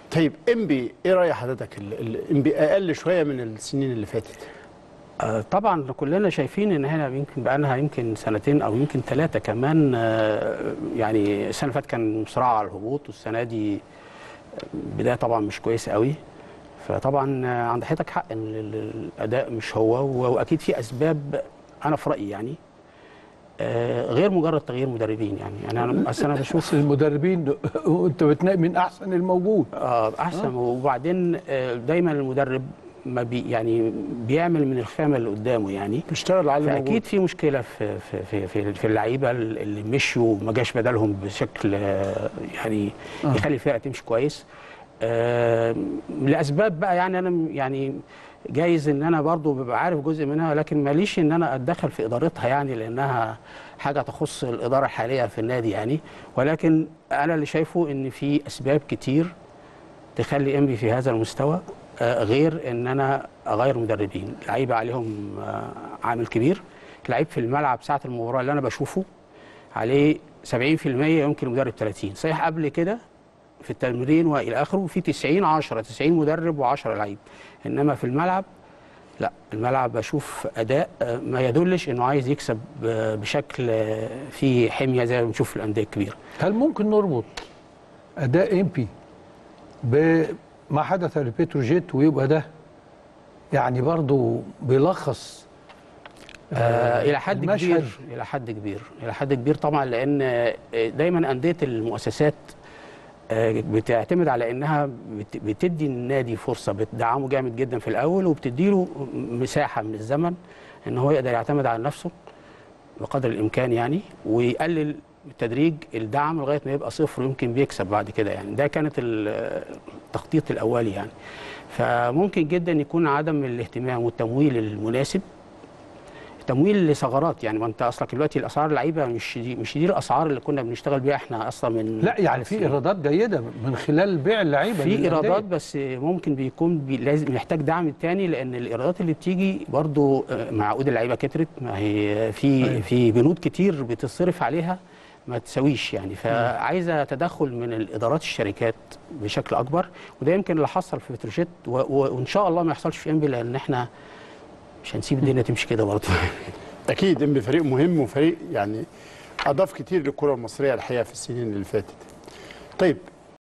طيب انبي ايه راي حضرتك ال- ال- انبي اقل شويه من السنين اللي فاتت آه، طبعا كلنا شايفين ان هنا يمكن بقى لها يمكن سنتين او يمكن ثلاثه كمان آه، يعني السنه اللي فاتت كان مصراع على الهبوط والسنه دي بدايه طبعا مش كويسه قوي فطبعا آه، عند حضرتك حق ان ال- ال- الاداء مش هو و- واكيد في اسباب انا في رايي يعني آه، غير مجرد تغيير مدربين يعني يعني انا أصل انا بشوف بس المدربين وانت بتنقي من احسن الموجود اه احسن وبعدين آه، دايما المدرب ما بي يعني بيعمل من الخامه اللي قدامه يعني بيشتغل على اللي موجود. فاكيد في مشكله في في في في, في اللعيبه اللي مشوا وما جاش بدلهم بشكل آه، يعني آه. يخلي الفرقه تمشي كويس آه، لاسباب بقى يعني انا م- يعني جايز ان انا برضو ببقى عارف جزء منها لكن ماليش ان انا اتدخل في ادارتها يعني لانها حاجه تخص الاداره الحاليه في النادي يعني ولكن انا اللي شايفه ان في اسباب كتير تخلي انبي في هذا المستوى آه، غير ان انا اغير مدربين لعيبه عليهم آه، عامل كبير لعيب في الملعب ساعه المباراه اللي انا بشوفه عليه 70% يمكن المدرب 30 صحيح قبل كده في التمرين والى اخره في 90 10 90 مدرب و10 لعيب انما في الملعب لا الملعب بشوف اداء آه، ما يدلش انه عايز يكسب آه، بشكل آه، فيه حميه زي ما بنشوف في الانديه الكبيره هل ممكن نربط اداء امبي بما حدث لبتروجيت ويبقى ده يعني برضو بيلخص آه الى حد المشهد. كبير الى حد كبير الى حد كبير طبعا لان آه، دايما انديه المؤسسات آه، بتعتمد على انها بت- بتدي النادي فرصه بتدعمه جامد جدا في الاول وبتديله مساحه من الزمن ان هو يقدر يعتمد على نفسه بقدر الامكان يعني ويقلل بالتدريج الدعم لغايه ما يبقى صفر ويمكن بيكسب بعد كده يعني ده كانت ال- التخطيط الاولي يعني فممكن جدا يكون عدم الاهتمام والتمويل المناسب تمويل لثغرات يعني ما انت اصلك دلوقتي الاسعار اللعيبه مش دي مش دي الاسعار اللي كنا بنشتغل بيها احنا اصلا من لا يعني في ايرادات جيده من خلال بيع اللعيبه في للأندية. ايرادات بس ممكن بيكون بي لازم محتاج دعم تاني لان الايرادات اللي بتيجي برضو آه، مع عقود اللعيبه كترت ما هي في أيوة. في بنود كتير بتصرف عليها ما تساويش يعني فعايزه تدخل من الادارات الشركات بشكل اكبر وده يمكن اللي حصل في بتروجيت و- و- وان شاء الله ما يحصلش في انبي لان احنا مش هنسيب الدنيا تمشي كده برضه اكيد انبي فريق مهم وفريق يعني اضاف كتير للكره المصريه الحقيقه في السنين اللي فاتت طيب